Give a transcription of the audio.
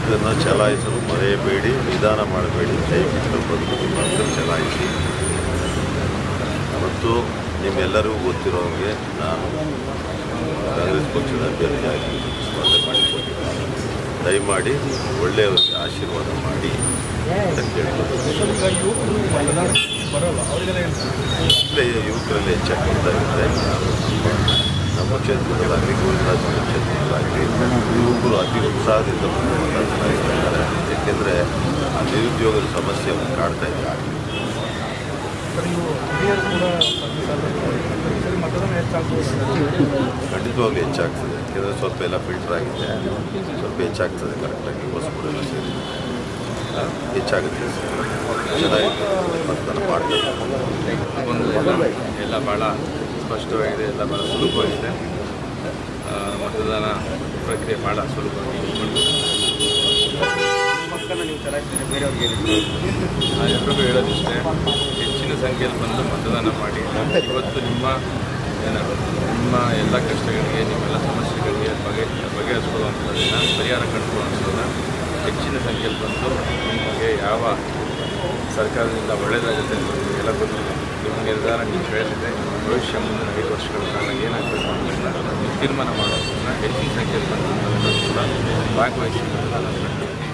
ಮತವನ್ನು ಚಲಾಯಿಸಲು ಮರೆಯಬೇಡಿ ನಿಧಾನ ಮಾಡಬೇಡಿ ಕೈ ಬಿಟ್ಟು ಬಂದು ಮತ ಚಲಾಯಿಸಿ ಮತ್ತು ನಿಮ್ಮೆಲ್ಲರಿಗೂ ಗೊತ್ತಿರೋಂಗೆ ನಾನು ಕಾಂಗ್ರೆಸ್ ಪಕ್ಷದ ಅಭ್ಯರ್ಥಿಯಾಗಿ ಸ್ಪರ್ಧೆ ಮಾಡಿಕೊಂಡಿದ್ದೇನೆ ದಯಮಾಡಿ ಒಳ್ಳೆಯವರಿಗೆ ಆಶೀರ್ವಾದ ಮಾಡಿ ಅಂತ ಕೇಳ್ಕೊಳ್ತೀನಿ ಈಗ ಯುವಕರು ಮತದಾನ ಬರೋಲ್ಲ ಅವರಿಗೆಲ್ಲ ಏನು ಇಲ್ಲೇ ಯುವಕರಲ್ಲಿ ಹೆಚ್ಚಾಗಿ ಬರ್ತಾ ಇದ್ದಾರೆ ನಾವು ನಮ್ಮ ನಮ್ಮ ಕ್ಷೇತ್ರದಲ್ಲಾಗಲಿ ಗೋವಿಂದರಾಜ ಕ್ಷೇತ್ರದಲ್ಲಾಗಲಿ ಯುವಕರು ಅತಿ ಉತ್ಸಾಹದಿಂದ ಬಂದು ಮತ ಚಲಾಯಿಸ್ತಾ ಇದ್ದಾರೆ ಏಕೆಂದರೆ ಆ ನಿರುದ್ಯೋಗದ ಸಮಸ್ಯೆ ಅವ್ರನ್ನ ಕಾಡ್ತಾ ಇದೆ ಸರ್ ನೀವು ಹಿರಿಯರು ಕೂಡ ಸ್ಪರ್ಧಿಸಲ್ಲ. ಈ ಸರಿ ಮತದಾನ ಹೆಚ್ಚಾಗ್ಬೋದು ಖಂಡಿತವಾಗ್ಲೂ ಹೆಚ್ಚಾಗ್ತದೆ ಯಾಕೆಂದರೆ ಸ್ವಲ್ಪ ಎಲ್ಲ ಫಿಲ್ಟರ್ ಆಗಿದೆ ಸ್ವಲ್ಪ ಹೆಚ್ಚಾಗ್ತದೆ ಕರೆಕ್ಟಾಗಿ ಹೊಸಬರೆಲ್ಲ ಸೇರಿ ಆ, ಹೆಚ್ಚಾಗುತ್ತೆ ಚೆನ್ನಾಗಿ ಮತದಾನ ಮಾಡ್ತಾರೆ ಒಂದು ಎಲ್ಲ ಎಲ್ಲ ಭಾಳ ಸ್ಪಷ್ಟವಾಗಿದೆ ಎಲ್ಲ ಭಾಳ ಸುಲಭವಾಗಿದೆ ಆ, ಮತದಾನ ಪ್ರಕ್ರಿಯೆ ಭಾಳ ಸುಲಭವಾಗಿ ಮಕ್ಕಳನ್ನ ನೀವು ಚಲಾಯಿಸಿದ್ರೆ ಬೇರೆಯವ್ರಿಗೆ ನಾನು ಎಲ್ರಿಗೂ ಹೇಳೋದಿಷ್ಟೇ ಹೆಚ್ಚಿನ ಸಂಖ್ಯೆಯಲ್ಲಿ ಬಂದು ಮತದಾನ ಮಾಡಿ ಇವತ್ತು ನಿಮ್ಮ ಏನ ನಿಮ್ಮ ಎಲ್ಲ ಕಷ್ಟಗಳಿಗೆ ನಿಮ್ಮೆಲ್ಲ ಸಮಸ್ಯೆಗಳಿಗೆ ಬಗೆ ಬಗೆಹರಿಸ್ಕೊಳ್ಳುವಂಥದ್ದನ್ನು ಪರಿಹಾರ ಕಂಡುಕೊಳ್ಳುವಂಥದ್ದನ್ನ ಹೆಚ್ಚಿನ ಸಂಖ್ಯೆಯಲ್ಲಿ ಬಂದು ನಿಮಗೆ ಯಾವ ಸರ್ಕಾರದಿಂದ ಒಳ್ಳೆಯದಾಗುತ್ತೆ ಅಂತ ನಿಮಗೆಲ್ಲ ಗೊತ್ತಿದೆ ನಿಮ್ಮ ನಿರ್ಧಾರ ನೀವು ಹೇಳಿದೆ ಭವಿಷ್ಯ ಮುಂದಿನ ಐದು ವರ್ಷಗಳ ಕಾಲ ಏನಾಗಬೇಕು ಅನ್ನೋದನ್ನ ನೀವು ತೀರ್ಮಾನ ಮಾಡೋದನ್ನ ಹೆಚ್ಚಿನ ಸಂಖ್ಯೆಯಲ್ಲಿ ಬಂದು ನಾವೆಲ್ಲರೂ ಕೂಡ ಭಾಗವಹಿಸಿ ಮತದಾನ ಮಾಡ್ತೀವಿ